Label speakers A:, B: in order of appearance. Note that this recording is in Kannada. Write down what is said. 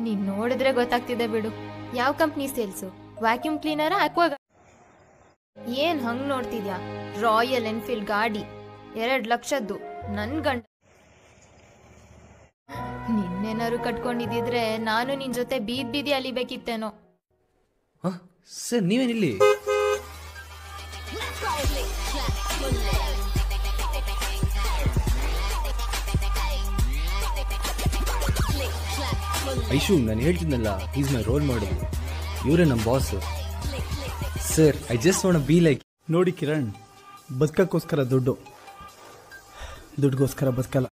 A: ನೀನ್ ನೋಡಿದ್ರೆ ಗೊತ್ತಾಗ್ತಿದೆ ಬಿಡು ಯಾವ company sales vacuum cleaner aqua ಏನ್ ಹಂಗ್ ನೋಡ್ತಿದ್ಯಾ ರಾಯಲ್ ಎನ್ಫೀಲ್ಡ್ ಗಾಡಿ ಎರಡ್ ಲಕ್ಷದ್ದು ನನ್ ಗಂಡ ನಿನ್ನೇನಾರು ಕಟ್ಕೊಂಡಿದ್ದಿದ್ರೆ ನಾನು ನಿನ್ ಜೊತೆ ಬೀದ್ ಬೀದಿ ಅಲಿಬೇಕಿತ್ತೇನೋ
B: ಹಾಂ ಸರ್ ನೀವೇನಿಲ್ಲಿ ಐಶು ನಾನು ಹೇಳ್ತಿದ್ನಲ್ಲ ಈಸ್ ಮೈ ರೋಲ್ ಮಾಡೆಲ್ ಇವರೇ ನಮ್ಮ boss sir I just want be like
C: ನೋಡಿ ಕಿರಣ್ ಬದುಕಕ್ಕೋಸ್ಕರ ದುಡ್ಡು ದುಡ್ಡುಗೋಸ್ಕರ ಬದುಕಲ್ಲ